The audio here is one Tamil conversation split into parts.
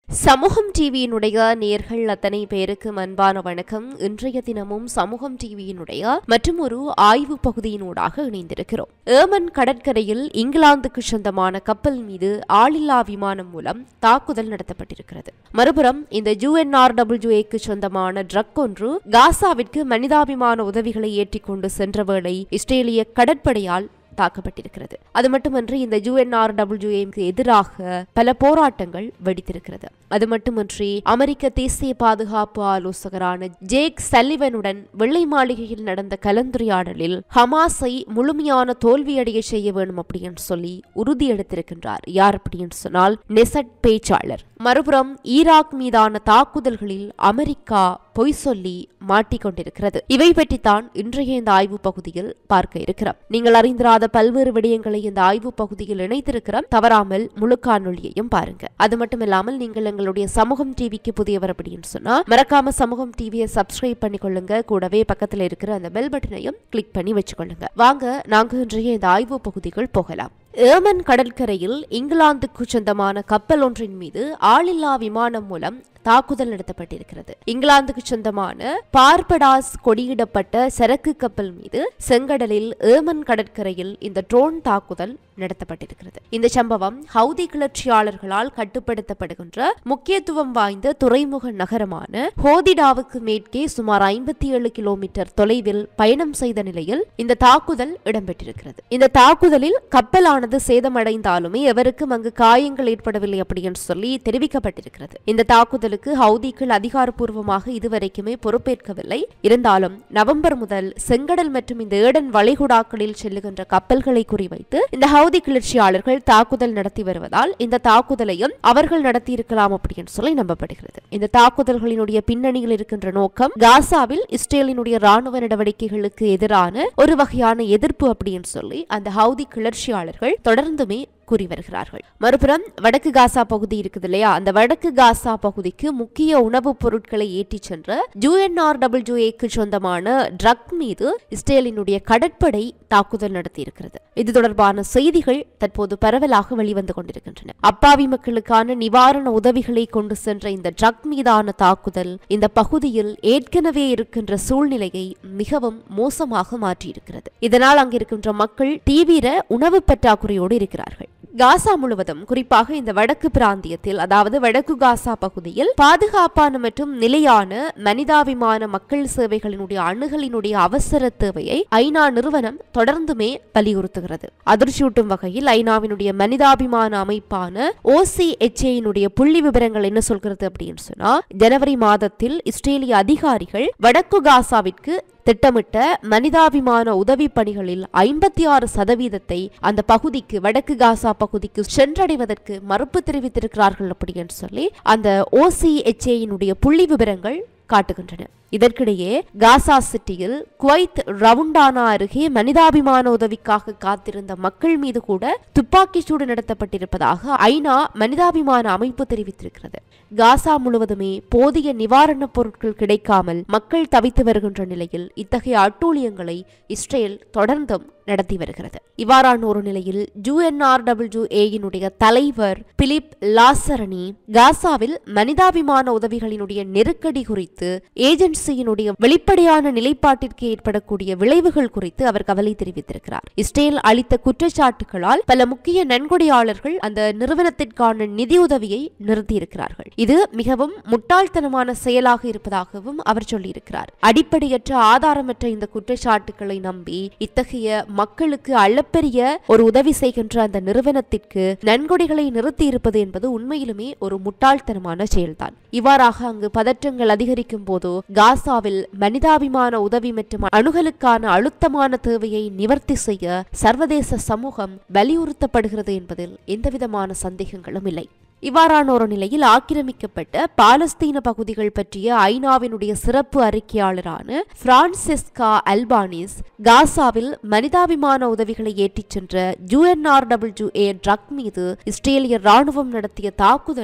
சமூகம் டிவியினுடைய நேர்கள் அத்தனை பேருக்கு அன்பான வணக்கம் இன்றைய தினமும் சமூகம் டிவியினுடைய மற்றும் ஒரு ஆய்வு பகுதியினூடாக இணைந்திருக்கிறோம் ஏமன் கடற்கரையில் இங்கிலாந்துக்கு சொந்தமான கப்பல் மீது ஆளில்லா விமானம் மூலம் தாக்குதல் நடத்தப்பட்டிருக்கிறது மறுபுறம் இந்த யுஎன்ஆர்டபிள்யூஏக்கு சொந்தமான ட்ரக் ஒன்று காசாவிற்கு மனிதாபிமான உதவிகளை ஏற்றிக்கொண்டு சென்ற வேளை இஸ்ரேலிய கடற்படையால் தாக்கப்பட்டிருக்கிறது அது மட்டுமன்றி இந்த யுஎன்ஆர்டபிள்யூஏக்கு எதிராக பல போராட்டங்கள் வெடித்திருக்கிறது அது மட்டுமன்றி அமெரிக்க தேசிய பாதுகாப்பு ஆலோசகரான ஜேக் சல்லிவனுடன் வெள்ளை மாளிகையில் நடந்த கலந்துரையாடலில் ஹமாஸை முழுமையான தோல்வியடைய செய்ய வேண்டும் அப்படின்னு சொல்லி உறுதி எடுத்திருக்கின்றார் யார் அப்படின்னு சொன்னால் நெசட் பேச்சாளர் மறுபுறம் ஈராக் மீதான தாக்குதல்களில் அமெரிக்கா பொய் சொல்லி மாட்டிக்கொண்டிருக்கிறது இவை பற்றித்தான் இன்றைய இந்த ஆய்வு பகுதியில் பார்க்க இருக்கிறோம் நீங்கள் அறிந்திராத பல்வேறு விடயங்களை இந்த ஆய்வு பகுதியில் இணைத்திருக்கிறோம் தவறாமல் முழு காணொளியையும் பாருங்க அது மட்டும் இல்லாமல் நீங்கள் எங்களுடைய சமூகம் டிவிக்கு புதியவர் அப்படின்னு சொன்னா மறக்காம சமூகம் டிவியை சப்ஸ்கிரைப் பண்ணிக்கொள்ளுங்க கூடவே பக்கத்தில் இருக்கிற அந்த பெல் பட்டனையும் கிளிக் பண்ணி வச்சுக்கொள்ளுங்க வாங்க நாங்க இன்றைய இந்த ஆய்வு பகுதிகள் போகலாம் ஏமன் கடற்கரையில் இங்கிலாந்துக்கு சொந்தமான கப்பல் ஒன்றின் மீது ஆளில்லா விமானம் மூலம் தாக்குதல் நடத்தப்பட்டிருக்கிறது இங்கிலாந்துக்கு சொந்தமான பார்படாஸ் கொடியிடப்பட்ட சரக்கு கப்பல் மீது செங்கடலில் ஏமன் கடற்கரையில் இந்த ட்ரோன் தாக்குதல் நடத்தப்பட்டிருக்கிறது இந்த சம்பவம் ஹவுதி கிளர்ச்சியாளர்களால் கட்டுப்படுத்தப்படுகின்ற முக்கியத்துவம் வாய்ந்த துறைமுக நகரமான ஹோதிடாவுக்கு மேற்கே சுமார் ஐம்பத்தி ஏழு கிலோமீட்டர் தொலைவில் பயணம் செய்த நிலையில் இந்த தாக்குதல் இடம்பெற்றிருக்கிறது இந்த தாக்குதலில் கப்பலானது சேதமடைந்தாலுமே எவருக்கும் அங்கு காயங்கள் ஏற்படவில்லை அப்படின்னு சொல்லி தெரிவிக்கப்பட்டிருக்கிறது இந்த தாக்குதலுக்கு ஹவுதிகள் அதிகாரப்பூர்வமாக இதுவரைக்குமே பொறுப்பேற்கவில்லை இருந்தாலும் நவம்பர் முதல் செங்கடல் மற்றும் இந்த ஏடன் வளைகுடாக்களில் செல்லுகின்ற கப்பல்களை குறிவைத்து இந்த ஹவுதி கிளர்ச்சியாளர்கள் தாக்குதல் நடத்தி வருவதால் இந்த தாக்குதலையும் அவர்கள் நடத்தியிருக்கலாம் அப்படின்னு சொல்லி நம்பப்படுகிறது இந்த தாக்குதல்களினுடைய பின்னணியில் இருக்கின்ற நோக்கம் காசாவில் இஸ்ரேலினுடைய ராணுவ நடவடிக்கைகளுக்கு எதிரான ஒரு வகையான எதிர்ப்பு அப்படின்னு சொல்லி அந்த ஹவுதி கிளர்ச்சியாளர்கள் தொடர்ந்துமே கூறி வருகிறார்கள் மறுபுறம் வடக்கு காசா பகுதி இருக்குது இல்லையா அந்த வடக்கு காசா பகுதிக்கு முக்கிய உணவுப் பொருட்களை ஏற்றிச் சென்ற யுஎன்ஆர்டபிள்யூஏக்கு சொந்தமான ட்ரக் மீது இஸ்ரேலினுடைய கடற்படை தாக்குதல் நடத்தியிருக்கிறது இது தொடர்பான செய்திகள் தற்போது பரவலாக வெளிவந்து கொண்டிருக்கின்றன அப்பாவி மக்களுக்கான நிவாரண உதவிகளை கொண்டு சென்ற இந்த ட்ரக் மீதான தாக்குதல் இந்த பகுதியில் ஏற்கனவே இருக்கின்ற சூழ்நிலையை மிகவும் மோசமாக மாற்றியிருக்கிறது இதனால் அங்கிருக்கின்ற மக்கள் தீவிர உணவு பற்றாக்குறையோடு இருக்கிறார்கள் காசா முழுவதும் குறிப்பாக இந்த வடக்கு பிராந்தியத்தில் அதாவது வடக்கு காசா பகுதியில் பாதுகாப்பான மற்றும் நிலையான மனிதாபிமான மக்கள் சேவைகளினுடைய அணுகலினுடைய அவசர தேவையை ஐநா நிறுவனம் தொடர்ந்துமே வலியுறுத்துகிறது அதிர்ச்சியூட்டும் வகையில் ஐநாவினுடைய மனிதாபிமான அமைப்பான ஓசிஎச்ஏயினுடைய புள்ளி விவரங்கள் என்ன சொல்கிறது அப்படின்னு சொன்னா ஜனவரி மாதத்தில் இஸ்ரேலிய அதிகாரிகள் வடக்கு காசாவிற்கு திட்டமிட்ட மனிதாபிமான உதவி பணிகளில் ஐம்பத்தி ஆறு சதவீதத்தை அந்த பகுதிக்கு வடக்கு காசா பகுதிக்கு சென்றடைவதற்கு மறுப்பு தெரிவித்திருக்கிறார்கள் அப்படின்னு சொல்லி அந்த ஓசிஎச்ஏயினுடைய புள்ளி விவரங்கள் காட்டுகின்றன இதற்கிடையே காசா சிட்டியில் குவைத் ரவுண்டானா அருகே மனிதாபிமான உதவிக்காக காத்திருந்த மக்கள் மீது கூட துப்பாக்கி சூடு நடத்தப்பட்டிருப்பதாக ஐநா மனிதாபிமான அமைப்பு தெரிவித்திருக்கிறது காசா முழுவதுமே போதிய நிவாரணப் பொருட்கள் கிடைக்காமல் மக்கள் தவித்து வருகின்ற நிலையில் இத்தகைய அட்டூழியங்களை இஸ்ரேல் தொடர்ந்தும் நடத்தி வருகிறது இவ்வாறான ஒரு நிலையில் யுஎன்ஆர்டபிள்யூஏயினுடைய தலைவர் பிலிப் லாசரணி காசாவில் மனிதாபிமான உதவிகளினுடைய நெருக்கடி குறித்து ஏஜென்சியினுடைய வெளிப்படையான நிலைப்பாட்டிற்கு ஏற்படக்கூடிய விளைவுகள் குறித்து அவர் கவலை தெரிவித்திருக்கிறார் இஸ்ரேல் அளித்த குற்றச்சாட்டுகளால் பல முக்கிய நன்கொடையாளர்கள் அந்த நிறுவனத்திற்கான நிதியுதவியை நிறுத்தியிருக்கிறார்கள் இது மிகவும் முட்டாள்தனமான செயலாக இருப்பதாகவும் அவர் சொல்லியிருக்கிறார் அடிப்படையற்ற ஆதாரமற்ற இந்த குற்றச்சாட்டுகளை நம்பி இத்தகைய மக்களுக்கு அளப்பெரிய ஒரு உதவி செய்கின்ற அந்த நிறுவனத்திற்கு நன்கொடைகளை நிறுத்தி இருப்பது என்பது உண்மையிலுமே ஒரு முட்டாள்தனமான செயல்தான் இவ்வாறாக அங்கு பதற்றங்கள் அதிகரிக்கும் போது காசாவில் மனிதாபிமான உதவி மற்றும் அணுகலுக்கான அழுத்தமான தேவையை நிவர்த்தி செய்ய சர்வதேச சமூகம் வலியுறுத்தப்படுகிறது என்பதில் எந்தவிதமான சந்தேகங்களும் இல்லை இவ்வாறான ஒரு நிலையில் ஆக்கிரமிக்கப்பட்ட பாலஸ்தீன பகுதிகள் பற்றிய ஐநாவினுடைய சிறப்பு அறிக்கையாளரான பிரான்சிஸ்கா அல்பானிஸ் காசாவில் மனிதாபிமான உதவிகளை ஏற்றிச் சென்ற யுஎன்ஆர்டபிள்யூஏ ட்ரக் மீது இஸ்ரேலிய ராணுவம் நடத்திய தாக்குதலை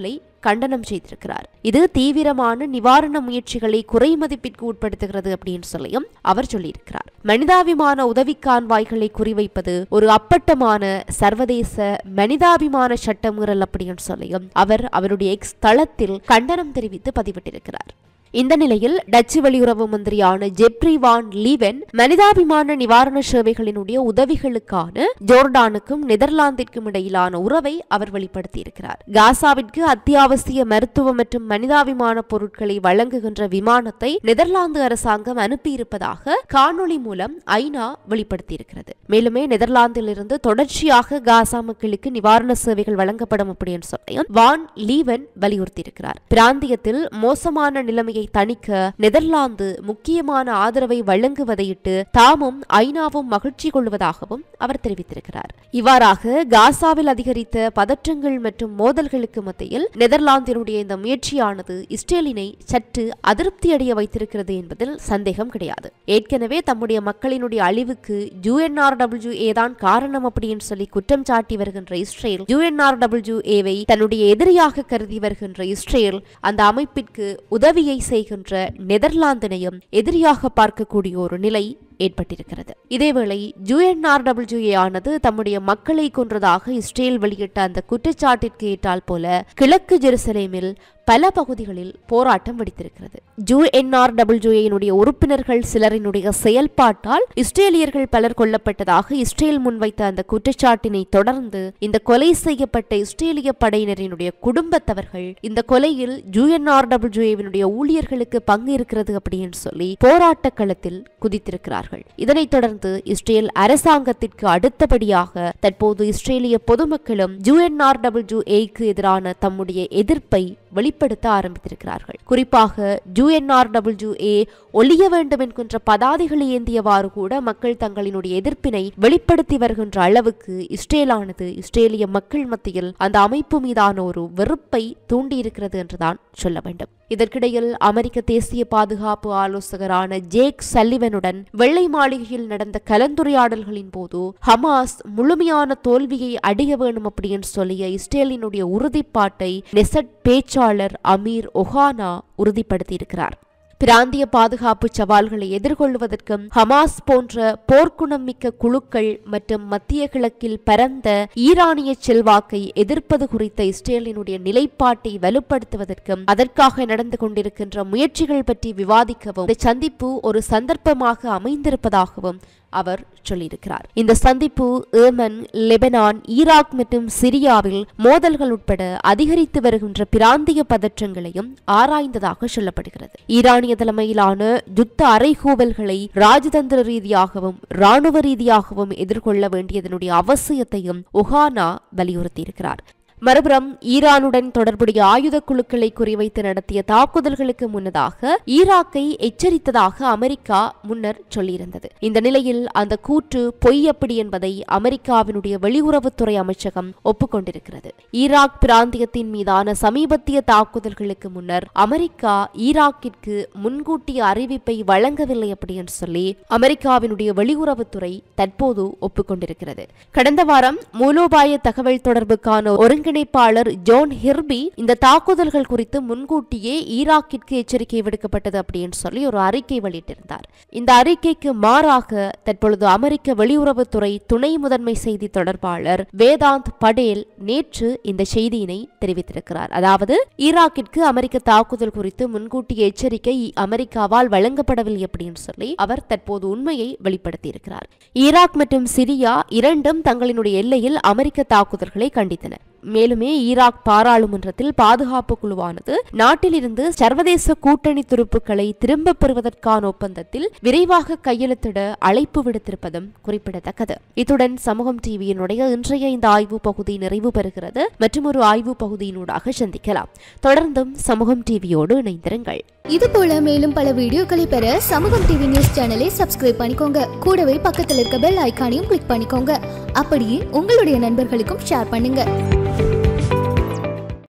கண்டனம் செய்திருக்கிறார் இது தீவிரமான நிவாரண முயற்சிகளை குறைமதிப்பிற்கு உட்படுத்துகிறது அப்படின்னு சொல்லியும் அவர் சொல்லியிருக்கிறார் மனிதாபிமான உதவி கான்வாய்களை குறிவைப்பது ஒரு அப்பட்டமான சர்வதேச மனிதாபிமான சட்டமீறல் அப்படின்னு சொல்லியும் அவர் அவருடைய எக்ஸ் தளத்தில் கண்டனம் தெரிவித்து பதிவிட்டிருக்கிறார் இந்த நிலையில் டச்சு வெளியுறவு மந்திரியான ஜெப்ரி வான் லீவென் மனிதாபிமான நிவாரண சேவைகளினுடைய உதவிகளுக்கான ஜோர்டானுக்கும் நெதர்லாந்திற்கும் இடையிலான உறவை அவர் வெளிப்படுத்தியிருக்கிறார் காசாவிற்கு அத்தியாவசிய மருத்துவ மற்றும் மனிதாபிமான பொருட்களை வழங்குகின்ற விமானத்தை நெதர்லாந்து அரசாங்கம் அனுப்பியிருப்பதாக காணொளி மூலம் ஐநா வெளிப்படுத்தியிருக்கிறது மேலுமே நெதர்லாந்தில் இருந்து தொடர்ச்சியாக காசா மக்களுக்கு நிவாரண சேவைகள் வழங்கப்படும் அப்படின்னு சொல்லியும் வான் லீவன் வலியுறுத்தியிருக்கிறார் பிராந்தியத்தில் மோசமான நிலைமையை தணிக்க நெதர்லாந்து முக்கியமான ஆதரவை வழங்குவதையிட்டு தாமும் ஐநாவும் மகிழ்ச்சி கொள்வதாகவும் அவர் தெரிவித்திருக்கிறார் இவ்வாறாக காசாவில் அதிகரித்த பதற்றங்கள் மற்றும் மோதல்களுக்கு மத்தியில் நெதர்லாந்தினுடைய இந்த முயற்சியானது இஸ்ரேலினை சற்று அதிருப்தியடைய வைத்திருக்கிறது என்பதில் சந்தேகம் கிடையாது ஏற்கனவே தம்முடைய மக்களினுடைய அழிவுக்கு யுஎன்ஆர்டபிள்யூஏ தான் காரணம் அப்படின்னு சொல்லி குற்றம் சாட்டி வருகின்ற இஸ்ரேல் யுஎன்ஆர்டபிள்யூஏவை தன்னுடைய எதிரியாக கருதி வருகின்ற இஸ்ரேல் அந்த அமைப்பிற்கு உதவியை செய்கின்ற நெதர்லாந்தினையும் எதிரியாக பார்க்கக்கூடிய ஒரு நிலை ஏற்பட்டிருக்கிறது இதேவேளை யுஎன்ஆர்டபிள்யூஏ ஆனது தம்முடைய மக்களை கொன்றதாக இஸ்ரேல் வெளியிட்ட அந்த குற்றச்சாட்டிற்கு ஏற்றால் போல கிழக்கு ஜெருசலேமில் பல பகுதிகளில் போராட்டம் வெடித்திருக்கிறது யுஎன்ஆர்டபிள்யூஏனுடைய உறுப்பினர்கள் சிலரினுடைய செயல்பாட்டால் இஸ்ரேலியர்கள் பலர் கொல்லப்பட்டதாக இஸ்ரேல் முன்வைத்த அந்த குற்றச்சாட்டினை தொடர்ந்து இந்த கொலை செய்யப்பட்ட இஸ்ரேலிய படையினரினுடைய குடும்பத்தவர்கள் இந்த கொலையில் யுஎன்ஆர்டபிள்யூஏவினுடைய ஊழியர்களுக்கு பங்கு இருக்கிறது அப்படின்னு சொல்லி போராட்ட களத்தில் குதித்திருக்கிறார்கள் இதனைத் தொடர்ந்து இஸ்ரேல் அரசாங்கத்திற்கு அடுத்தபடியாக தற்போது இஸ்ரேலிய பொதுமக்களும் யுஎன்ஆர்டபிள்யூஏக்கு எதிரான தம்முடைய எதிர்ப்பை வெளிப்படுத்த ஆரம்பித்திருக்கிறார்கள் குறிப்பாக யுஎன்ஆர்டபிள்யூஏ ஒழிய வேண்டும் என்கின்ற பதாதைகளை ஏந்தியவாறு கூட மக்கள் தங்களினுடைய எதிர்ப்பினை வெளிப்படுத்தி வருகின்ற அளவுக்கு இஸ்ரேலானது இஸ்ரேலிய மக்கள் மத்தியில் அந்த அமைப்பு மீதான ஒரு வெறுப்பை தூண்டியிருக்கிறது என்றுதான் சொல்ல வேண்டும் இதற்கிடையில் அமெரிக்க தேசிய பாதுகாப்பு ஆலோசகரான ஜேக் சல்லிவனுடன் வெள்ளை மாளிகையில் நடந்த கலந்துரையாடல்களின் போது ஹமாஸ் முழுமையான தோல்வியை அடைய வேண்டும் அப்படின்னு சொல்லிய இஸ்ரேலினுடைய உறுதிப்பாட்டை நெசட் பேச்சாளர் அமீர் ஒஹானா உறுதிப்படுத்தியிருக்கிறார் பிராந்திய பாதுகாப்பு சவால்களை எதிர்கொள்வதற்கும் ஹமாஸ் போன்ற போர்க்குணம் மிக்க குழுக்கள் மற்றும் மத்திய கிழக்கில் பரந்த ஈரானிய செல்வாக்கை எதிர்ப்பது குறித்த இஸ்ரேலினுடைய நிலைப்பாட்டை வலுப்படுத்துவதற்கும் அதற்காக நடந்து கொண்டிருக்கின்ற முயற்சிகள் பற்றி விவாதிக்கவும் இந்த சந்திப்பு ஒரு சந்தர்ப்பமாக அமைந்திருப்பதாகவும் அவர் சொல்லியிருக்கிறார் இந்த சந்திப்பு ஏமன் லெபனான் ஈராக் மற்றும் சிரியாவில் மோதல்கள் உட்பட அதிகரித்து வருகின்ற பிராந்திய பதற்றங்களையும் ஆராய்ந்ததாக சொல்லப்படுகிறது ஈரானிய தலைமையிலான யுத்த அறைகூவல்களை ராஜதந்திர ரீதியாகவும் ராணுவ ரீதியாகவும் எதிர்கொள்ள வேண்டியதனுடைய அவசியத்தையும் ஒஹானா வலியுறுத்தியிருக்கிறார் மறுபுறம் ஈரானுடன் தொடர்புடைய ஆயுத குழுக்களை குறிவைத்து நடத்திய தாக்குதல்களுக்கு முன்னதாக ஈராக்கை எச்சரித்ததாக அமெரிக்கா முன்னர் சொல்லியிருந்தது இந்த நிலையில் அந்த கூற்று பொய் அப்படி என்பதை அமெரிக்காவினுடைய வெளியுறவுத்துறை அமைச்சகம் ஒப்புக்கொண்டிருக்கிறது ஈராக் பிராந்தியத்தின் மீதான சமீபத்திய தாக்குதல்களுக்கு முன்னர் அமெரிக்கா ஈராக்கிற்கு முன்கூட்டிய அறிவிப்பை வழங்கவில்லை அப்படின்னு சொல்லி அமெரிக்காவினுடைய வெளியுறவுத்துறை தற்போது ஒப்புக்கொண்டிருக்கிறது கடந்த வாரம் மூலோபாய தகவல் தொடர்புக்கான ஒருங்கிணைப்பு ஒருங்கிணைப்பாளர் ஜோன் ஹிர்பி இந்த தாக்குதல்கள் குறித்து முன்கூட்டியே ஈராக்கிற்கு எச்சரிக்கை விடுக்கப்பட்டது அப்படின்னு சொல்லி ஒரு அறிக்கை வெளியிட்டிருந்தார் இந்த அறிக்கைக்கு மாறாக தற்பொழுது அமெரிக்க வெளியுறவுத்துறை துணை முதன்மை செய்தி தொடர்பாளர் வேதாந்த் படேல் நேற்று இந்த செய்தியினை தெரிவித்திருக்கிறார் அதாவது ஈராக்கிற்கு அமெரிக்க தாக்குதல் குறித்து முன்கூட்டிய எச்சரிக்கை அமெரிக்காவால் வழங்கப்படவில்லை அப்படின்னு சொல்லி அவர் தற்போது உண்மையை வெளிப்படுத்தியிருக்கிறார் ஈராக் மற்றும் சிரியா இரண்டும் தங்களினுடைய எல்லையில் அமெரிக்க தாக்குதல்களை கண்டித்தன மேலுமே ஈராக் பாராளுமன்றத்தில் பாதுகாப்பு குழுவானது நாட்டிலிருந்து சர்வதேச கூட்டணி துருப்புக்களை திரும்பப் பெறுவதற்கான ஒப்பந்தத்தில் விரைவாக கையெழுத்திட அழைப்பு விடுத்திருப்பதும் குறிப்பிடத்தக்கது இத்துடன் சமூகம் டிவியினுடைய இன்றைய இந்த ஆய்வு பகுதி நிறைவு பெறுகிறது மற்றும் ஒரு ஆய்வு பகுதியினூடாக சந்திக்கலாம் தொடர்ந்தும் சமூகம் டிவியோடு இணைந்திருங்கள் இது போல மேலும் பல வீடியோக்களை பெற சமூகம் டிவி நியூஸ் சேனலை சப்ஸ்கிரைப் பண்ணிக்கோங்க கூடவே பக்கத்தில் இருக்க பெல் ஐகானையும் கிளிக் பண்ணிக்கோங்க அப்படியே உங்களுடைய நண்பர்களுக்கும் ஷேர் பண்ணுங்க